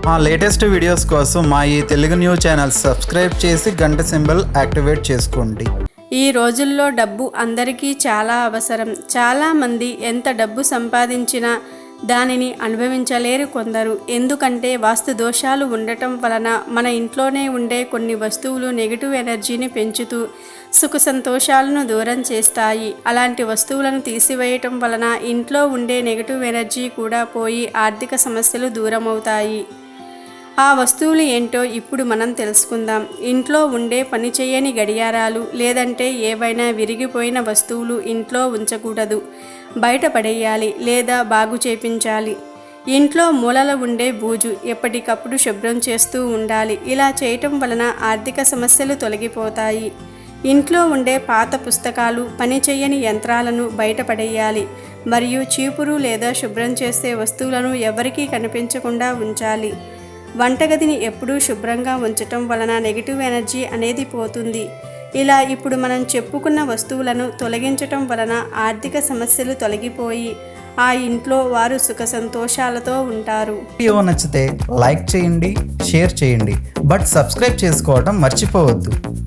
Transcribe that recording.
మా latest videos కోసం మా ఈ తెలుగు న్యూస్ ఛానల్ సబ్స్క్రైబ్ చేసి గంట సింబల్ యాక్టివేట్ చేసుకోండి ఈ రోజుల్లో డబ్బు అందరికీ చాలా అవసరం చాలామంది ఎంత డబ్బు సంపాదించినా దానిని అనుభవించలేరు కొందరు ఎందుకంటే వాస్తు దోషాలు ఉండటం వలన మన ఇంట్లోనే ఉండే కొన్ని వస్తువులు నెగిటివ్ ఎనర్జీని పెంచుతూ సుఖ సంతోషాలను దూరం చేస్తాయి అలాంటి వస్తువులను తీసివేయటం వలన ఇంట్లో ఉండే నెగిటివ్ ఎనర్జీ కూడా పోయి ఆర్థిక సమస్యలు దూరమవుతాయి ఆ వస్తువులు ఏంటో ఇప్పుడు మనం తెలుసుకుందాం ఇంట్లో ఉండే పని చేయని గడియారాలు లేదంటే ఏవైనా విరిగిపోయిన వస్తువులు ఇంట్లో ఉంచకూడదు బయట పడేయాలి లేదా బాగు చేపించాలి ఇంట్లో మూలల ఉండే బూజు ఎప్పటికప్పుడు శుభ్రం చేస్తూ ఉండాలి ఇలా చేయటం వలన ఆర్థిక సమస్యలు తొలగిపోతాయి ఇంట్లో ఉండే పాత పుస్తకాలు పని చేయని యంత్రాలను బయటపడేయాలి మరియు చీపురు లేదా శుభ్రం చేసే వస్తువులను ఎవరికీ కనిపించకుండా ఉంచాలి వంటగదిని ఎప్పుడూ శుభ్రంగా ఉంచటం వలన నెగిటివ్ ఎనర్జీ అనేది పోతుంది ఇలా ఇప్పుడు మనం చెప్పుకున్న వస్తువులను తొలగించటం వలన ఆర్థిక సమస్యలు తొలగిపోయి ఆ ఇంట్లో వారు సుఖ సంతోషాలతో ఉంటారు వీడియో నచ్చితే లైక్ చేయండి షేర్ చేయండి బట్ సబ్స్క్రైబ్ చేసుకోవడం మర్చిపోవద్దు